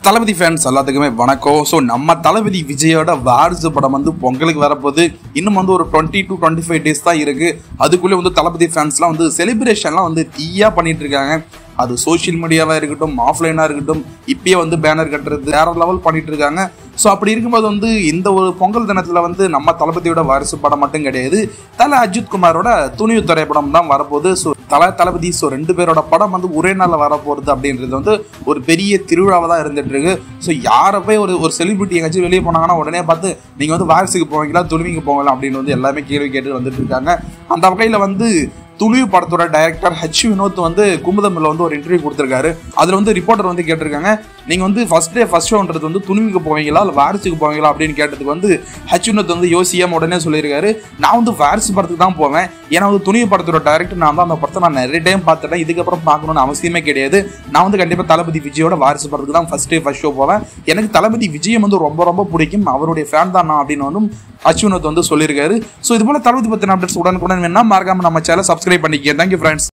தளபதி fans எல்லாத்துக்குமே வணக்கம் so நம்ம தளபதி விஜயோட வாரிசு படம் வந்து பொங்கலுக்கு வரப்போகுது இன்னும் வந்து ஒரு twenty to twenty five days தான் இருக்கு அதுக்குள்ளே வந்து தளபதி ஃபேன்ஸ்லாம் வந்து செலிப்ரேஷன்லாம் வந்து தீயா பண்ணிட்டு இருக்காங்க அது சோஷியல் மீடியாவாக இருக்கட்டும் ஆஃப்லைனாக இருக்கட்டும் இப்பயே வந்து பேனர் கட்டுறது வேற லெவல் பண்ணிட்டு இருக்காங்க ஸோ அப்படி இருக்கும்போது வந்து இந்த ஒரு பொங்கல் தினத்தில் வந்து நம்ம தளபதியோட வாரிசு படம் மட்டும் கிடையாது தல அஜித் குமாரோட துணிவு திரைப்படம் தான் வரப்போகுது ஸோ தல தளபதி ஸோ ரெண்டு பேரோட படம் வந்து ஒரே நாளில் வரப்போகிறது அப்படின்றது வந்து ஒரு பெரிய திருவிழாவாக தான் இருந்துட்டு இருக்கு ஸோ யாரை போய் ஒரு ஒரு செலிபிரிட்டி எங்கேயாச்சும் வெளியே போனாங்கன்னா உடனே பார்த்து நீங்கள் வந்து வாரிசுக்கு போவீங்களா துணிவுக்கு போவீங்களா அப்படின்னு வந்து எல்லாமே கேள்வி கேட்டு வந்துட்டு இருக்காங்க அந்த வகையில் வந்து துணிவு படத்தோட டைரக்டர் ஹச் வினோத் வந்து குமுதமில் வந்து ஒரு இன்டர்வியூ கொடுத்துருக்காரு அதில் வந்து ரிப்போர்ட்டர் வந்து கேட்டிருக்காங்க நீங்கள் வந்து ஃபர்ஸ்ட் டே ஃபர்ஸ்ட் ஷோன்றது வந்து துணிவுக்கு போவீங்களா இல்லை வாரிசுக்கு போவீங்களா அப்படின்னு கேட்டதுக்கு வந்து ஹச் வினோத் வந்து யோசியாம உடனே சொல்லியிருக்காரு நான் வந்து வாரிசு படத்துக்கு தான் போவேன் ஏன்னா வந்து துணிவு படத்தோட டைரக்டர் நான் தான் அந்த படத்தை நான் நிறைய டைம் பார்த்துட்டேன் இதுக்கப்புறம் பார்க்கணும்னு அவசியமே கிடையாது நான் வந்து கண்டிப்பாக தளபதி விஜயோட வாரிசு படத்துக்கு தான் ஃபர்ஸ்ட் டே ஃபர்ஸ்ட் ஷோ போவேன் எனக்கு தளபதி விஜயம் வந்து ரொம்ப ரொம்ப பிடிக்கும் அவருடைய ஃபேன் தான் நான் அப்படின்னு வந்து அச்சுவினோத் வந்து சொல்லியிருக்காரு ஸோ இது போல தளபதி பற்றின அப்டேட்ஸ் உடனுக்குடன் வேணா மறக்காம நம்ம சேனல் சப்ஸ்கிரைப் பண்ணிக்க தேங்க்யூ ஃப்ரெண்ட்ஸ்